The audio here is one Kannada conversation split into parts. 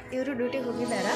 ಇವರು ಡ್ಯೂಟಿಗೆ ಹೋಗಿದ್ದಾರಾ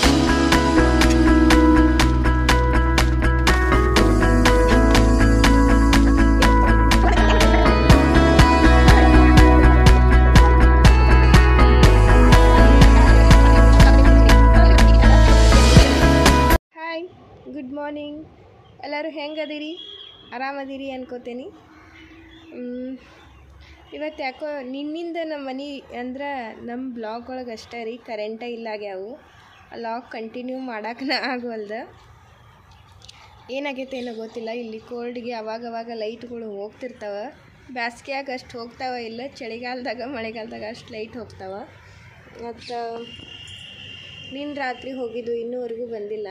ಹಾಯ್ ಗುಡ್ ಮಾರ್ನಿಂಗ್ ಎಲ್ಲರೂ ಹೆಂಗದಿರಿ ಆರಾಮದಿರಿ ಅನ್ಕೋತೀನಿ ಮ್, ಇವತ್ತು ಯಾಕೋ ನಿನ್ನಿಂದ ನಮ್ಮ ಮನೆ ಅಂದ್ರೆ ನಮ್ಮ ಬ್ಲಾಗ್ ಒಳಗೆ ಅಷ್ಟೇ ರೀ ಕರೆಂಟ ಇಲ್ಲ ಆಗ್ಯಾವು ಆ ಲಾಗ್ ಕಂಟಿನ್ಯೂ ಮಾಡೋಕೆ ಆಗವಲ್ದ ಏನಾಗೈತೆ ಏನೋ ಗೊತ್ತಿಲ್ಲ ಇಲ್ಲಿ ಕೋಲ್ಡ್ಗೆ ಅವಾಗ ಅವಾಗ ಲೈಟ್ಗಳು ಹೋಗ್ತಿರ್ತಾವ ಬ್ಯಾಸ್ಗ್ಯಾಗ ಅಷ್ಟು ಹೋಗ್ತಾವ ಇಲ್ಲ ಚಳಿಗಾಲದಾಗ ಮಳೆಗಾಲದಾಗ ಅಷ್ಟು ಲೈಟ್ ಹೋಗ್ತಾವ ಮತ್ತು ನಿನ್ನ ರಾತ್ರಿ ಹೋಗಿದ್ದು ಇನ್ನೂವರೆಗೂ ಬಂದಿಲ್ಲ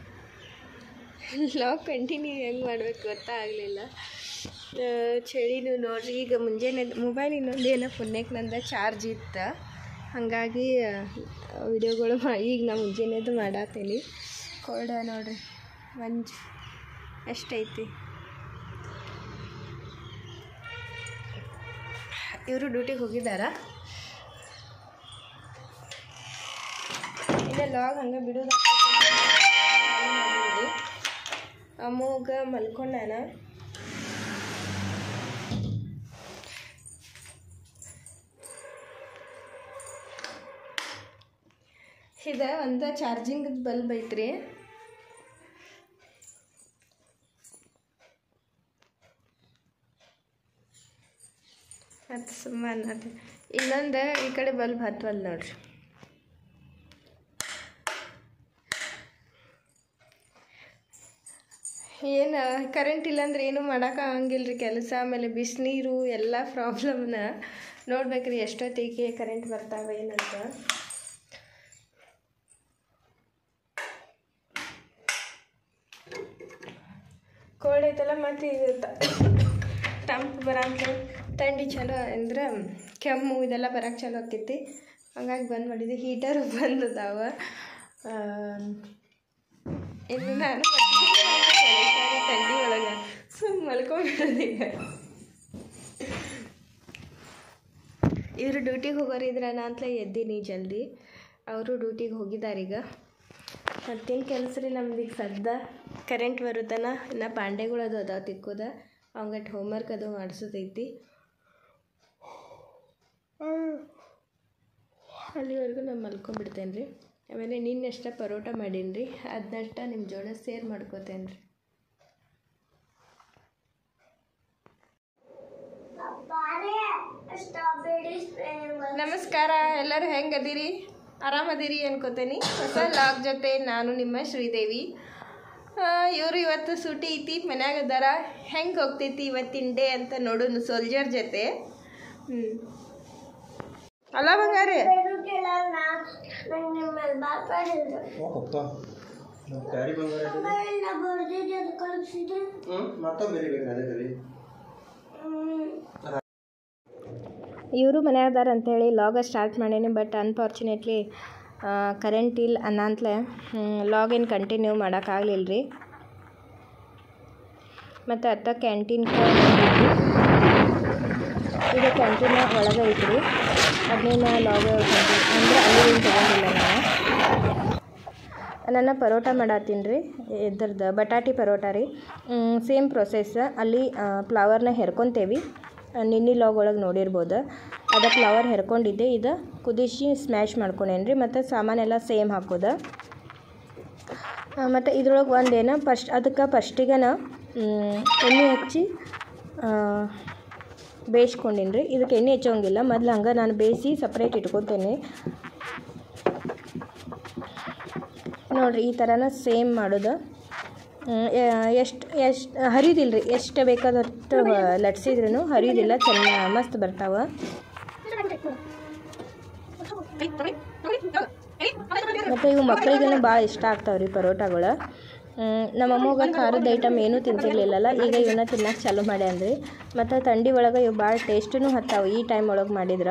ಲಾಗ್ ಕಂಟಿನ್ಯೂ ಹೆಂಗೆ ಮಾಡ್ಬೇಕು ಗೊತ್ತಾಗಲಿಲ್ಲ ಚಳಿನೂ ನೋಡ್ರಿ ಈಗ ಮುಂಜಾನೆ ಮೊಬೈಲ್ ಇನ್ನೊಂದು ಏನೋ ಪುಣ್ಯಕ್ಕೆ ನಂದ ಚಾರ್ಜ್ ಇತ್ತು ಹಾಗಾಗಿ ವಿಡಿಯೋಗಳು ಮಾ ಈಗ ನಾ ಮುಂಜಾನೆದು ಮಾಡತ್ತೀನಿ ಕೋಲ್ಡ ನೋಡ್ರಿ ಮಂಜು ಎಷ್ಟೈತಿ ಇವರು ಡ್ಯೂಟಿಗೆ ಹೋಗಿದ್ದಾರಾ ಇಲ್ಲ ಲಾಗ್ ಹಂಗೆ ಬಿಡೋದು ಅಮ್ಮಗ ಮಲ್ಕೊಂಡಾನ ಇದ ಒಂದು ಚಾರ್ಜಿಂಗ್ ಬಲ್ಬ್ ಐತ್ರಿ ಮತ್ತು ಸುಮ್ಮನೆ ಅದು ಇನ್ನೊಂದು ಈ ಕಡೆ ಬಲ್ಬ್ ಹತ್ವಲ್ಲ ನೋಡ್ರಿ ಏನು ಕರೆಂಟ್ ಇಲ್ಲಾಂದ್ರೆ ಏನೂ ಮಾಡೋಕ್ಕಾಗಂಗಿಲ್ಲ ರೀ ಕೆಲಸ ಆಮೇಲೆ ಬಿಸಿನೀರು ಎಲ್ಲ ಪ್ರಾಬ್ಲಮ್ನ ನೋಡ್ಬೇಕ್ರಿ ಎಷ್ಟೊತ್ತಿಗೆ ಕರೆಂಟ್ ಬರ್ತಾವೆ ಏನಂತ ಕೋಲ್ಡ್ ಐತಲ್ಲ ಮತ್ತು ಇದು ತಂಪು ಬರಂತ ಥಂಡಿ ಚಲೋ ಅಂದ್ರೆ ಕೆಮ್ಮು ಇದೆಲ್ಲ ಬರೋಕ್ಕೆ ಚಲೋ ಆಕೈತಿ ಹಂಗಾಗಿ ಬಂದ್ ಮಾಡಿದ್ದೆ ಹೀಟರು ಬಂದದಾವ ಇನ್ನು ನಾನು ಥಂಡಿ ಒಳಗೆ ಸುಮ್ಮ ಮಲ್ಕೊಂಡ್ಬಿಡೋದೀಗ ಇವರು ಡ್ಯೂಟಿಗೆ ಹೋಗೋರು ಇದ್ರೆ ಅಂತಲೇ ಎದ್ದೀನಿ ಜಲ್ದಿ ಅವರು ಡ್ಯೂಟಿಗೆ ಹೋಗಿದ್ದಾರೀಗ ಮತ್ತೇನು ಕೆಲಸ ರೀ ನಮ್ದು ಈಗ ಸದ್ದ ಕರೆಂಟ್ ಬರುತ್ತನ ಇನ್ನು ಪಾಂಡೆಗಳು ಅದು ಅದಾವ ತಿಕ್ಕೋದ ಅವಂಗಟ್ಟು ಹೋಮ್ವರ್ಕ್ ಅದು ಮಾಡಿಸೋದೈತಿ ಅಲ್ಲಿವರೆಗೂ ನಾನು ಮಲ್ಕೊಂಡ್ಬಿಡ್ತೇನೆ ರೀ ಆಮೇಲೆ ನಿನ್ನಷ್ಟ ಪರೋಟ ಮಾಡೀನಿ ರೀ ಅದನ್ನಷ್ಟ ನಿಮ್ಮ ಜೋಡ ಸೇರ್ ಮಾಡ್ಕೋತೇನೆ ರೀ ನಮಸ್ಕಾರ ಎಲ್ಲರೂ ಹೆಂಗದಿರಿ ಆರಾಮದಿರಿ ಅನ್ಕೋತೇನಿ ಹೊಸ ಲಾಗ್ ಜೊತೆ ನಾನು ನಿಮ್ಮ ಶ್ರೀದೇವಿ ಇವರು ಇವತ್ತು ಸೂಟಿ ಐತಿ ಮನ್ಯಾಗ ಅದಾರ ಹೆಂಗೆ ಹೋಗ್ತೈತಿ ಇವತ್ತಿನ ಡೇ ಅಂತ ನೋಡೋಣ ಸೋಲ್ಜರ್ ಜೊತೆ ಹ್ಞೂ ಅಲ್ಲ ಬಂಗಾರೆ ಹೋಗಪ್ಪ ನಾವು ಕ್ಯಾರಿ ಬಂಗಾರ ಹ್ಞೂ ಮತ್ತೊಮ್ಮೆ ಬರಿಬೇಕು ಅದೇ ಕಲಿ ಇವರು ಮನೆ ಅದಾರ ಅಂತೇಳಿ ಲಾಗ ಸ್ಟಾರ್ಟ್ ಮಾಡೀನಿ ಬಟ್ ಅನ್ಫಾರ್ಚುನೇಟ್ಲಿ ಕರೆಂಟ್ ಇಲ್ಲ ಅನ್ನಂತಲೇ ಲಾಗ್ ಏನು ಕಂಟಿನ್ಯೂ ಮಾಡೋಕ್ಕಾಗಲಿಲ್ಲ ರೀ ಮತ್ತು ಅತ್ತ ಕ್ಯಾಂಟೀನ್ ಇದು ಕ್ಯಾಂಟೀನ್ ಒಳಗೆ ಐತ್ರಿ ಅದನ್ನೇನು ಲಾಗ್ ಅಂದ್ರೆ ಅಲ್ಲಿ ತೊಗೊಂಡಿಲ್ಲ ನಾನು ನನ್ನ ಪರೋಟ ಮಾಡತ್ತೀನಿ ರೀ ಇದ್ರದ್ದು ಬಟಾಟಿ ಪರೋಟ ರೀ ಸೇಮ್ ಪ್ರೊಸೆಸ್ ಅಲ್ಲಿ ಫ್ಲವರ್ನ ಹೆರ್ಕೊತೇವಿ ನಿನ್ನೆ ಲಾಗ್ ಒಳಗೆ ನೋಡಿರ್ಬೋದು ಅದ ಫ್ಲವರ್ ಹೆರ್ಕೊಂಡಿದ್ದೆ ಇದು ಕುದಿಸಿ ಸ್ಮ್ಯಾಶ್ ಮಾಡ್ಕೊಂಡೇನಿ ರೀ ಮತ್ತು ಸಾಮಾನೆಲ್ಲ ಸೇಮ್ ಹಾಕೋದು ಮತ್ತು ಇದ್ರೊಳಗೆ ಒಂದೇನು ಫಸ್ಟ್ ಅದಕ್ಕೆ ಫಸ್ಟಿಗೆನ ಎಣ್ಣೆ ಹಚ್ಚಿ ಬೇಯಿಸ್ಕೊಂಡೀನಿ ರೀ ಇದಕ್ಕೆ ಎಣ್ಣೆ ಹಚ್ಚೋಂಗಿಲ್ಲ ಮೊದ್ಲು ಹಂಗೆ ನಾನು ಬೇಯಿಸಿ ಸಪ್ರೇಟ್ ಇಟ್ಕೊತೇನೆ ನೋಡಿರಿ ಈ ಥರನ ಸೇಮ್ ಮಾಡೋದು ಎಷ್ಟು ಎಷ್ಟು ಹರಿದಿಲ್ಲ ರೀ ಎಷ್ಟು ಬೇಕಾದಷ್ಟು ಲಟ್ಸಿದ್ರೂ ಹರಿಯೋದಿಲ್ಲ ಚೆನ್ನ ಮಸ್ತ್ ಬರ್ತಾವೆ ಮತ್ತು ಇವು ಮಕ್ಕಳಿಗೆಲ್ಲ ಭಾಳ ಇಷ್ಟ ಆಗ್ತಾವೆ ರೀ ಪರೋಟಗಳು ನಮ್ಮ ಅಮ್ಮಗ ಖಾರದ ಐಟಮ್ ಏನೂ ತಿಂತಿರ್ಲಿಲ್ಲಲ್ಲ ಈಗ ಇವನ್ನ ತಿನ್ನಕ್ಕೆ ಚಾಲೂ ಮಾಡ್ಯಾನ್ರಿ ಮತ್ತು ಥಂಡಿ ಒಳಗೆ ಇವು ಭಾಳ ಟೇಸ್ಟೂ ಹತ್ತಾವೆ ಈ ಟೈಮ್ ಒಳಗೆ ಮಾಡಿದ್ರೆ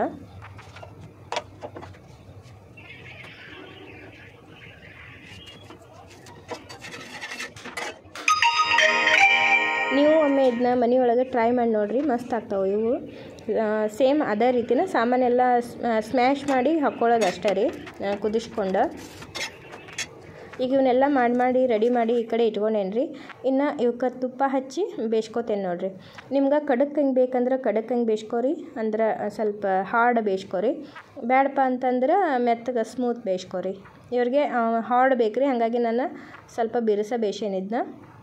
ನೀವು ಒಮ್ಮೆ ಇದನ್ನ ಮನೆಯೊಳಗೆ ಟ್ರೈ ಮಾಡಿ ನೋಡಿರಿ ಮಸ್ತ್ ಆಗ್ತಾವೆ ಇವು ಸೇಮ್ ಅದೇ ರೀತಿನ ಸಾಮಾನೆಲ್ಲ ಸ್ಮ್ಯಾಶ್ ಮಾಡಿ ಹಾಕ್ಕೊಳ್ಳೋದು ಅಷ್ಟೇ ರೀ ಆ, ಕುದಿಸ್ಕೊಂಡು ಈಗ ಇವನ್ನೆಲ್ಲ ಮಾಡಿ ಮಾಡಿ ರೆಡಿ ಮಾಡಿ ಈ ಕಡೆ ಇಟ್ಕೊಂಡೇನಿ ರೀ ಇನ್ನು ಇವಕ್ಕೆ ತುಪ್ಪ ಹಚ್ಚಿ ಬೇಯಿಸ್ಕೊತೇನೆ ನೋಡಿರಿ ನಿಮ್ಗೆ ಕಡಕ್ ಹಂಗೆ ಬೇಕಂದ್ರೆ ಕಡಕ್ ಹಂಗೆ ಬೇಯಿಸ್ಕೊರಿ ಅಂದ್ರೆ ಸ್ವಲ್ಪ ಹಾರ್ಡ್ ಬೇಯಿಸ್ಕೊರಿ ಬೇಡಪ್ಪ ಅಂತಂದ್ರೆ ಮೆತ್ತಗೆ ಸ್ಮೂತ್ ಬೇಯಿಸ್ಕೊರಿ ಇವ್ರಿಗೆ ಹಾರ್ಡ್ ಬೇಕು ರೀ ಹಾಗಾಗಿ ನಾನು ಸ್ವಲ್ಪ ಬಿರುಸ ಬೇಯಿಸೇನಿದ್ನ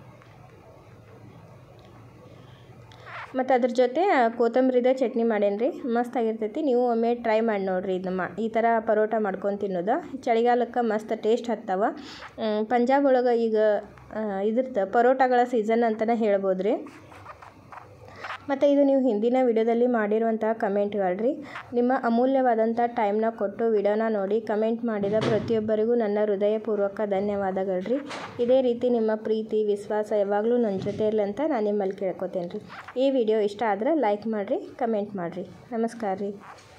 ಮತ್ತು ಅದ್ರ ಜೊತೆ ಕೊತ್ತಂಬರಿದ ಚಟ್ನಿ ಮಾಡೇನಿ ರೀ ಮಸ್ತ್ ಆಗಿರ್ತೈತಿ ನೀವು ಒಮ್ಮೆ ಟ್ರೈ ಮಾಡಿ ನೋಡಿರಿ ಇದನ್ನ ಮಾ ಈ ಥರ ಪರೋಟ ಮಾಡ್ಕೊಂಡು ತಿನ್ನೋದು ಚಳಿಗಾಲಕ್ಕೆ ಮಸ್ತ್ ಟೇಸ್ಟ್ ಹತ್ತವ ಮ್, ಪಂಜಾಬ್ ಒಳಗೆ ಈಗ ಇದ್ರದ್ದು ಪರೋಟಗಳ ಸೀಸನ್ ಅಂತಲೇ ಹೇಳ್ಬೋದು ರೀ ಮತ್ತು ಇದು ನೀವು ಹಿಂದಿನ ವಿಡಿಯೋದಲ್ಲಿ ಮಾಡಿರುವಂಥ ಕಮೆಂಟ್ಗಳು ರೀ ನಿಮ್ಮ ಅಮೂಲ್ಯವಾದಂಥ ಟೈಮ್ನ ಕೊಟ್ಟು ವಿಡಿಯೋನ ನೋಡಿ ಕಮೆಂಟ್ ಮಾಡಿದ ಪ್ರತಿಯೊಬ್ಬರಿಗೂ ನನ್ನ ಹೃದಯಪೂರ್ವಕ ಧನ್ಯವಾದಗಳು ರೀ ಇದೇ ರೀತಿ ನಿಮ್ಮ ಪ್ರೀತಿ ವಿಶ್ವಾಸ ಯಾವಾಗಲೂ ನನ್ನ ಜೊತೆ ಇರಲಿ ಅಂತ ನಾನು ನಿಮ್ಮಲ್ಲಿ ಕೇಳ್ಕೊತೇನೆ ರೀ ಈ ವಿಡಿಯೋ ಇಷ್ಟ ಆದರೆ ಲೈಕ್ ಮಾಡಿರಿ ಕಮೆಂಟ್ ಮಾಡಿರಿ ನಮಸ್ಕಾರ ರೀ